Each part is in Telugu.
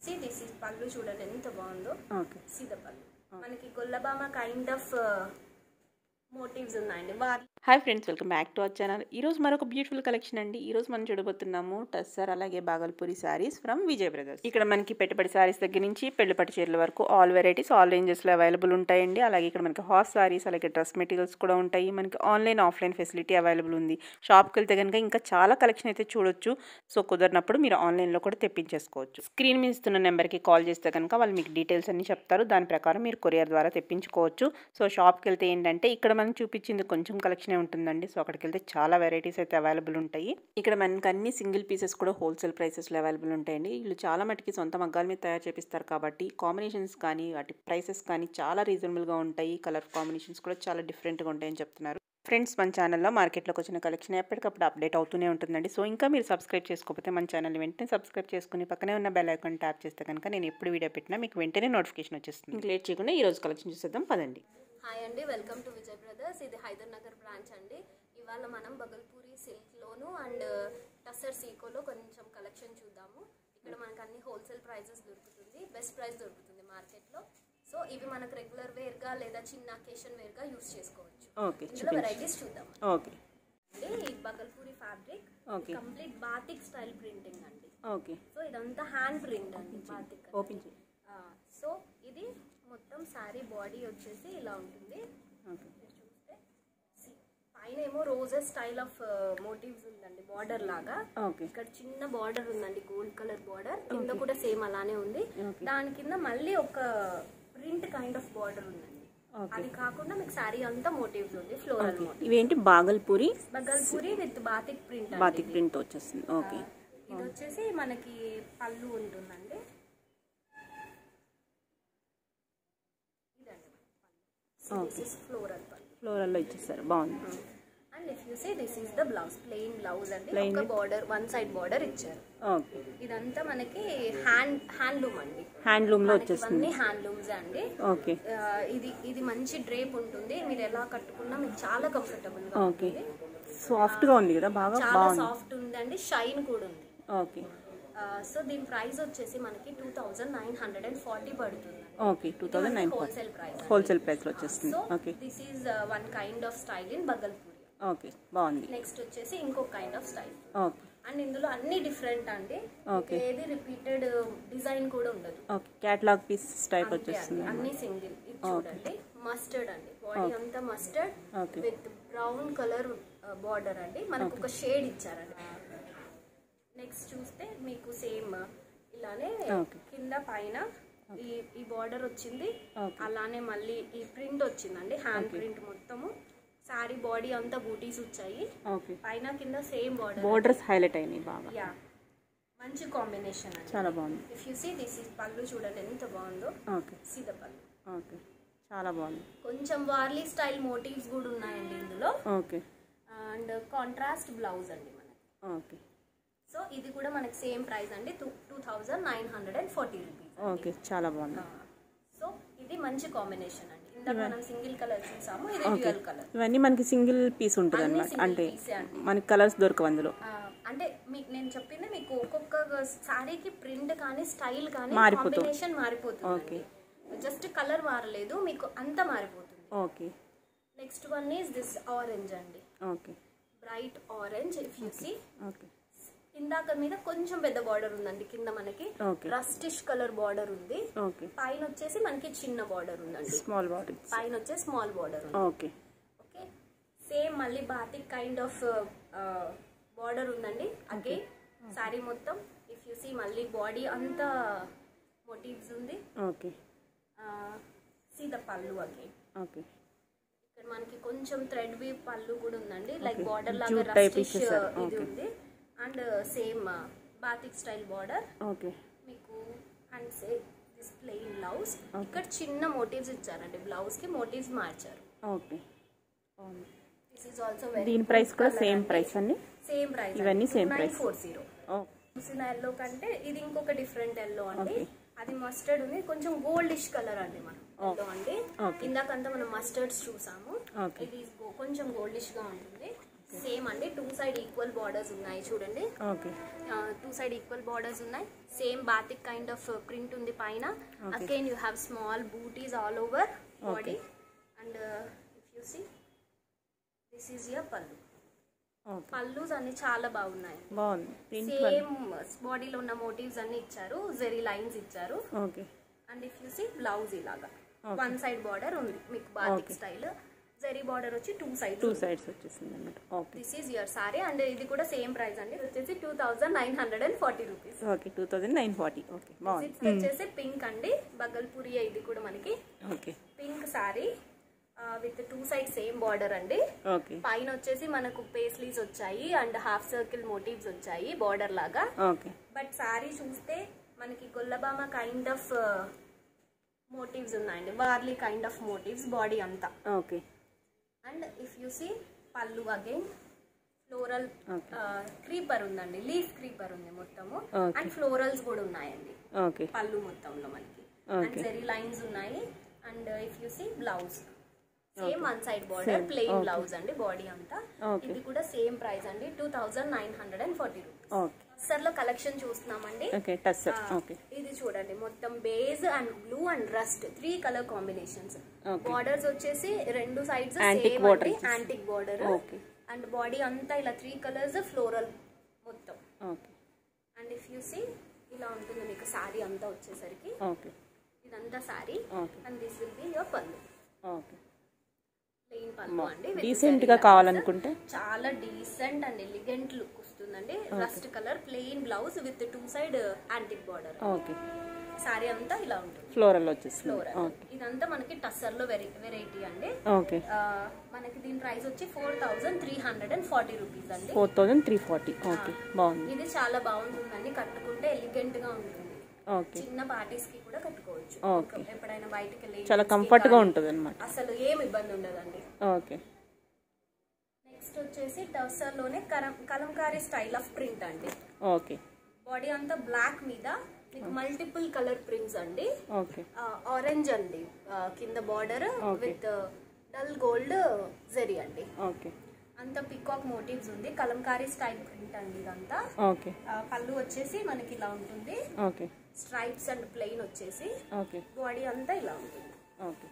సి దిస్ ఇస్ పళ్ళు చూడండి ఎంత బాగుందో ఓకే సీద పళ్ళు మనకి గొల్లబామ కైండ్ ఆఫ్ మోటివ్స్ ఉన్నాయండి వారి hi friends welcome back to our channel ఈరోజు మరొక బ్యూటిఫుల్ కలెక్షన్ అండి ఈరోజు మనం చూడబోతున్నాము టస్సర్ అలాగే బాగల్పూరి శారీస్ ఫ్రమ్ విజయ్ బ్రదర్స్ ఇక్కడ మనకి పెట్టుబడి శారీస్ దగ్గర నుంచి పెళ్లిపట్టి చీరల వరకు ఆల్ వెరైటీస్ ఆల్ రేంజెస్లో అవైలబుల్ ఉంటాయండి అలాగే ఇక్కడ మనకి హాస్ శారీస్ అలాగే డ్రెస్ మెటీరియల్స్ కూడా ఉంటాయి మనకి ఆన్లైన్ ఆఫ్లైన్ ఫెసిలిటీ అవైలబుల్ ఉంది షాప్కి వెళ్తే కనుక ఇంకా చాలా కలెక్షన్ అయితే చూడొచ్చు సో కుదరినప్పుడు మీరు ఆన్లైన్లో కూడా తెప్పించేసుకోవచ్చు స్క్రీన్ మీద ఇస్తున్న నెంబర్కి కాల్ చేస్తే కనుక వాళ్ళు మీకు డీటెయిల్స్ అన్ని చెప్తారు దాని ప్రకారం మీరు కొరియర్ ద్వారా తెప్పించుకోవచ్చు సో షాప్కి వెళ్తే ఏంటంటే ఇక్కడ మనం చూపించింది కొంచెం కలెక్షనే ఉంటుందండి సో అక్కడికి వెళ్తే చాలా వెరైటీస్ అయితే అవైలబుల్ ఉంటాయి ఇక్కడ మనకి అన్ని సింగిల్ పీసెస్ కూడా హోల్సేల్ ప్రైసెస్లో అవైలబుల్ ఉంటాయండి వీళ్ళు చాలా మటుకి సొంత మగ్గాల మీద తయారు చేపిస్తారు కాబట్టి కాంబినేషన్స్ కానీ వాటి ప్రైసెస్ కానీ చాలా రీజనబుల్గా ఉంటాయి కలర్ కాంబినేషన్స్ కూడా చాలా డిఫరెంట్గా ఉంటాయని చెప్తున్నారు ఫ్రెండ్స్ మన ఛానల్లో మార్కెట్లోకి వచ్చిన కలెక్షన్ ఎప్పటికప్పుడు అప్డేట్ అవుతూనే ఉంటుందండి సో ఇంకా మీరు సబ్స్క్రైబ్ చేసుకోకపోతే మన ఛానల్ వెంటనే సబ్స్క్రైబ్ చేసుకుని పక్కనే ఉన్న బెల్ ఐకాన్ ట్యాప్ చేస్తే కనుక నేను ఎప్పుడు వీడియో పెట్టినా మీకు వెంటనే నోటిఫికేషన్ వచ్చేస్తుంది ఇంక లేట్ చేయకుండా ఈ రోజు కలెక్షన్ చూసేద్దాం పదండి హాయ్ అండి వెల్కమ్ టు విజయ్ బ్రదర్స్ ఇది హైదర్ నగర్ బ్రాంచ్ అండి ఇవాళ మనం బగల్పూరి సిల్క్లోను అండ్ టసర్ సీకోలో కొంచెం కలెక్షన్ చూద్దాము ఇక్కడ మనకు అన్ని హోల్సేల్ ప్రైజెస్ దొరుకుతుంది బెస్ట్ ప్రైస్ దొరుకుతుంది మార్కెట్లో సో ఇవి మనకు రెగ్యులర్ వేర్గా లేదా చిన్న అకేషన్ వేర్గా యూస్ చేసుకోవచ్చు ఓకే ఇందులో వెరైటీస్ చూద్దాం ఓకే అండి ఈ Bhagalpuri fabric Okay. Complete batik style printing అండి ఓకే సో ఇదంతా హ్యాండ్ ప్రింట్ అండి బాతిక్ ఓపెన్ చేయి సో ఇది మొత్తం శారీ బాడీ వచ్చేసి ఇలా ఉంటుంది ఓకే మీరు చూస్తే see, పైన ఏమో రోజెస్ స్టైల్ ఆఫ్ మోటివ్స్ ఉందండి బార్డర్ లాగా ఓకే ఇక్కడ చిన్న బార్డర్ ఉందండి గోల్డ్ కలర్ బార్డర్ కింద కూడా సేమ్ అలానే ఉంది దాని కింద మళ్ళీ ఒక ప్రింట్ కైండ్ ఆఫ్ బార్డర్ ఉందండి అది కాకుండా మీకు శారీ అంతా మోటివ్స్ ఉంది ఫ్లోరల్ మోటివ్ ఇవేంటి Bhagalpuri Bhagalpuri with batik print batik print వచ్చేస్తుంది ఓకే ఇది వచ్చేసి మనకి పళ్ళు ఉంటుందండి ఇదండి దిస్ ఇస్ ఫ్లోరల్ పళ్ళు ఫ్లోరల్లో ఇచ్చేస్తారు బాగుంది and if you say this is the blouse plain blouse అండి ఒక బార్డర్ వన్ సైడ్ బార్డర్ ఇచ్చారు ఓకే ఇదంతా మనకి హ్యాండ్ హ్యాండ్లూమ్ అండి హ్యాండ్లూమ్లో మనకి వచ్చేస్తుంది ఇవన్నీ హ్యాండ్లూమ్స్ అండి ఓకే ఆ, ఇది ఇది మంచి డ్రేప్ ఉంటుంది మీరు ఎలా కట్టుకున్నా మీకు చాలా కంఫర్టబుల్ గా ఓకే ఉంటుంది సాఫ్ట్గా ఉంది కదా బాగా చాలా బాగుంది సాఫ్ట్ ఉందండి షైన్ కూడా ఉంది ఓకే సో దీని ప్రైస్ వచ్చేసి మనకి two thousand nine hundred and forty పడుతుంది okay two thousand nine wholesale price wholesale ప్రైస్లో వచ్చేస్తుంది so okay this is one kind of style in Bhagalpuri okay బాగుంది నెక్స్ట్ వచ్చేసి ఇంకొక kind of style okay and ఇందులో అన్ని డిఫరెంట్ అండి Okay. ఏది రిపీటెడ్ డిజైన్ కూడా ఉండదు ఓకే క్యాటలాగ్ పీస్ టైప్ అంతే వచ్చేస్తుంది అండి అన్ని సింగిల్ ఇది చూడండి మస్టర్డ్ అండి బాడీ అంతా mustard Okay. With brown colour border అండి మనకు ఒక షేడ్ ఇచ్చారండి నెక్స్ట్ చూస్తే మీకు సేమ్ ఇలానే Okay. కింద పైన ఈ ఈ బార్డర్ వచ్చింది Okay. అలానే మళ్ళీ ఈ ప్రింట్ వచ్చిందండి హ్యాండ్ ప్రింట్ మొత్తము శారీ బాడీ అంతా బూటీస్ వచ్చాయి ఓకే పైన కింద సేమ్ బార్డర్ బోర్డర్స్ హైలైట్ అయినాయి బాగా యా మంచి కాంబినేషన్ అండి చాలా బాగుంది if you see this is pallu చూడండి ఎంత బాగుందో ఓకే సీద పళ్ళు ఓకే చాలా బాగుంది కొంచెం వార్లీ స్టైల్ మోటివ్స్ కూడా ఉన్నాయండి ఇందులో ఓకే అండ్ కాంట్రాస్ట్ బ్లౌజ్ అండి మనకి ఓకే సో ఇది కూడా మనకి సేమ్ ప్రైస్ అండి two two thousand nine hundred and forty rupees okay చాలా బాగుంది సో ఇది మంచి కాంబినేషన్ అండి ఇందాక మనం సింగిల్ కలర్ చూసాము ఇది డ్యూయల్ కలర్ ఇవన్నీ మనకి సింగిల్ పీస్ ఉంటుంది అనమాట single అంటే piece ఏ అండి. మనకి కలర్స్ దొరకవు అందులో అంటే మీకు నేను చెప్పింది మీకు ఒక్కొక్క శారీకి ప్రింట్ కానీ స్టైల్ కానీ మారిపోతుంది. కాంబినేషన్ మారిపోతుంది జస్ట్ కలర్ మారలేదు మీకు అంతా మారిపోతుంది okay next one is this orange అండి okay bright orange if you see okay ఇందాక మీద కొంచెం పెద్ద బార్డర్ ఉందండి కింద మనకి ఓకే రస్టిష్ కలర్ బార్డర్ ఉంది ఓకే పైన వచ్చేసి మనకి చిన్న బార్డర్ ఉందండి స్మాల్ బాటిల్ పైన వచ్చేసి స్మాల్ బార్డర్ ఉంది ఓకే ఓకే సేమ్ మళ్ళీ బాతిక్ కైండ్ ఆఫ్ బార్డర్ ఉందండి అగైన్ శారీ మొత్తం ఇఫ్ యూ సీ మళ్ళీ బాడీ అంతా మోటివ్స్ ఉంది okay see the pallu again okay ఇక్కడ మనకి కొంచెం థ్రెడ్ వీ పళ్ళు కూడా ఉందండి లైక్ బార్డర్ లాగా Jute type రస్టిష్ ఇచ్చేసారు. ఇది Okay. ఉంది and same batik style border okay మీకు and say this plain blouse ఇక్కడ చిన్న మోటివ్స్ ఇచ్చారండి బ్లౌజ్ కి మోటివ్స్ మార్చారు ఓకే బాగుంది దిస్ ఈస్ ఆల్సో వెరీ దీని ప్రైస్ కూడా సేమ్ ప్రైస్ అండి సేమ్ ప్రైస్ ఇవన్నీ same price. ఫోర్ జీరో ఓ చూసిన ఎల్లో కంటే ఇది ఇంకొక డిఫరెంట్ ఎల్లో అండి Okay. అది మస్టర్డ్ ఉంది కొంచెం గోల్డిష్ కలర్ అండి మనం ఎల్లో అండి Okay. ఇందాకంతా మనం మస్టర్డ్స్ చూసాము Okay. ఇది గో- కొంచెం గోల్డిష్ గా ఉంటుంది ఓకే సేమ్ అండి టూ సైడ్ ఈక్వల్ బార్డర్స్ ఉన్నాయి చూడండి okay two side equal borders ఉన్నాయి same batik kind of print ఉంది పైన again you have small butis all over body and if you see this is your pallu okay pallus అన్ని చాలా బాగున్నాయి బాగుంది ప్రింట్ సేమ్ బాడీలో ఉన్న మోటివ్స్ అన్ని ఇచ్చారు జెరీ లైన్స్ ఇచ్చారు okay and if you see blouse ఇలాగా వన్ సైడ్ బార్డర్ ఉంది మీకు బాతిక్ స్టైల్ జెరీ బార్డర్ వచ్చి టూ సైడ్ టూ సైడ్స్ వచ్చేసింది అన్నమాట okay this is your sari and ఇది కూడా సేమ్ ప్రైస్ అండి ఇది వచ్చేసి two thousand nine hundred and forty rupees okay two thousand nine forty okay బాగుంది ఇది వచ్చేసి పింక్ అండి బగల్పూరి ఇది కూడా మనకి okay pink sari with two side same border అండి ఓకే పైన వచ్చేసి మనకు పేస్లీస్ వచ్చాయి అండ్ హాఫ్ సర్కిల్ మోటివ్స్ వచ్చాయి బార్డర్ లాగా ఓకే బట్ సారీ చూస్తే మనకి గొల్లబామ కైండ్ ఆఫ్ మోటివ్స్ ఉన్నాయండి Warli kind of motifs body అంతా okay and if you see pallu again floral Okay. Creeper ఉందండి లీఫ్ క్రీపర్ ఉంది మొత్తము Okay. అండ్ ఫ్లోరల్స్ కూడా ఉన్నాయండి ఓకే పళ్ళు మొత్తంలో మనకి అండ్ Okay. జెరీ లైన్స్ ఉన్నాయి and if you see blouse same one side border plain blouse అండి బాడీ అంతా Okay. ఇది కూడా సేమ్ ప్రైస్ అండి two thousand nine hundred and forty rupees okay సార్ లో కలెక్షన్ చూస్తున్నామండి ఓకే టస్సర్ ఆ, ఓకే ఇది చూడండి మొత్తం beige and blue and rust three colour combinations Okay. Borders వచ్చేసి రెండు సైడ్స్ Antique సేమ్ border అండి ఇచ్చేసి. Antique border Okay. And body అంతా ఇలా త్రీ కలర్స్ ఫ్లోరల్ మొత్తం okay and if you see ఇలా ఉంటుంది మీకు సారీ అంతా వచ్చేసరికి ఓకే ఇదంతా sari okay and this will be your pallu okay plain pallu అండి with డీసెంట్ zari గా lines. కావాలనుకుంటే చాలా డీసెంట్ అండ్ ఎలిగెంట్ లుక్ వస్తుందండి rust colour plain blouse with two side antique border okay sari అంతా ఇలా ఉంటుంది ఫ్లోరల్ వచ్చేస్తుంది ఫ్లోరల్ ఓకే ఇదంతా మనకి టస్సర్ లో వెరై వెరైటీ అండి ఓకే ఆ, మనకి దీని ప్రైస్ వచ్చి four thousand three hundred and forty rupees అండి four thousand three forty okay బాగుంది ఇది చాలా బాగుంటుందండి కట్టుకుంటే ఎలిగెంట్ గా ఉంటుంది ఓకే చిన్న పార్టీస్ కి కూడా కట్టుకోవచ్చు Okay. ఒక- ఎప్పుడైనా బయటకి వెళ్ళి చాలా events కి కంఫర్ట్ గా కానీ ఉంటుంది అనమాట అసలు ఏం ఇబ్బంది ఉండదండి ఓకే నెక్స్ట్ వచ్చేసి టస్సర్ లోనే కలం కలంకారీ స్టైల్ ఆఫ్ ప్రింట్ అండి ఓకే బాడీ అంతా బ్లాక్ మీద మీకు మల్టిపుల్ కలర్ ప్రింట్స్ అండి ఓకే ఆరెంజ్ అండి ఆ, కింద border Okay. With dull gold zari అండి ఓకే అంతా పికాక్ మోటివ్స్ ఉంది కలంకారీ స్టైల్ ప్రింట్ అండి ఇదంతా ఓకే ఆ, పళ్ళు వచ్చేసి మనకి ఇలా ఉంటుంది ఓకే స్ట్రైప్స్ అండ్ ప్లెయిన్ వచ్చేసి ఓకే బాడీ అంతా ఇలా ఉంటుంది ఓకే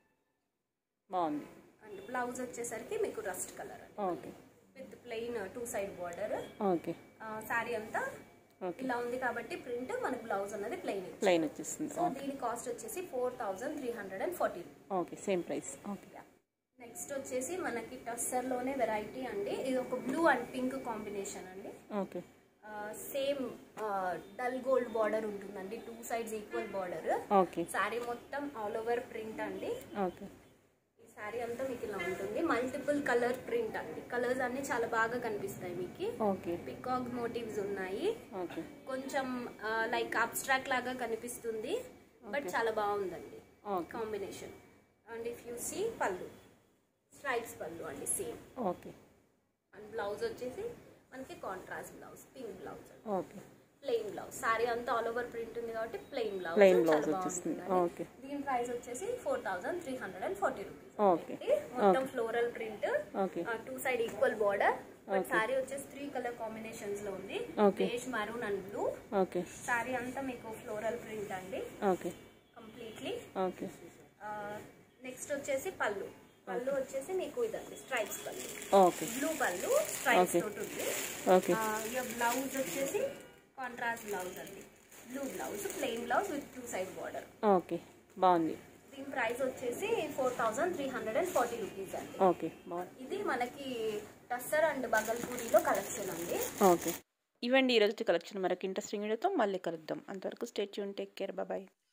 బాగుంది అండ్ బ్లౌజ్ వచ్చేసరికి మీకు rust colour okay with plain two side border okay sari అంతా ఓకే ఇలా ఉంది కాబట్టి ప్రింట్ మనకి బ్లౌజ్ అన్నది ప్లెయిన్ ప్లెయిన్ వచ్చేస్తుంది సో దీని కాస్ట్ వచ్చేసి four thousand three hundred and forty okay same price okay next వచ్చేసి మనకి టస్సర్ లోనే వెరైటీ అండి ఇది ఒక బ్లూ అండ్ పింక్ కాంబినేషన్ అండి okay same dull gold border ఉంటుందండి two sides equal border okay sari మొత్తం ఆల్ ఓవర్ ప్రింట్ అండి ఓకే ఈ శారీ అంతా మీకు ఇలా ఉంటుంది మల్టిపుల్ కలర్ ప్రింట్ అండి కలర్స్ అన్ని చాలా బాగా కనిపిస్తాయి మీకు ఓకే పికాక్ మోటివ్స్ ఉన్నాయి ఓకే కొంచెం లైక్ అబ్స్ట్రాక్ట్ లాగా కనిపిస్తుంది బట్ చాలా బాగుందండి okay combination and if you see pallu stripes pallu అండి సేమ్ ఓకే అండ్ బ్లౌజ్ వచ్చేసి మనకి contrast blouse pink blouse okay plain blouse sorry అంతా ఆల్ ఓవర్ ప్రింట్ ఉంది కాబట్టి ప్లెయిన్ బ్లౌజ్ Plain blouse వచ్చేస్తుంది. ఓకే. దీని ప్రైస్ వచ్చేసి four thousand three hundred and forty rupees okay మొత్తం floral print okay two side equal border but sari వచ్చేసి త్రీ కలర్ కాంబినేషన్స్ లో ఉంది Okay. Beige maroon and blue okay sari అంతా మీకు ఫ్లోరల్ ప్రింట్ అండి ఓకే కంప్లీట్లీ ఓకే నెక్స్ట్ వచ్చేసి పళ్ళు పళ్ళు వచ్చేసి మీకు ఇదండి stripes pallu okay blue pallu stripes Okay. తోటి ఉంది ఓకే ఇక బ్లౌజ్ వచ్చేసి కాంట్రాస్ట్ బ్లౌజ్ అండి blue blouse plain blouse with two side border okay బాగుంది దీని ప్రైస్ వచ్చేసి four thousand three hundred and forty rupees అండి ఓకే బాగుంది ఇది మనకి టస్సర్ అండ్ బగల్పూరిలో కలెక్షన్ అండి ఓకే ఇవండి ఈరోజు కలెక్షన్ మరొక ఇంట్రెస్టింగ్ వీడియోతో మళ్ళీ కలుద్దాం అంతవరకు స్టేట్ యూన్ టేక్ కేర్ బాయ్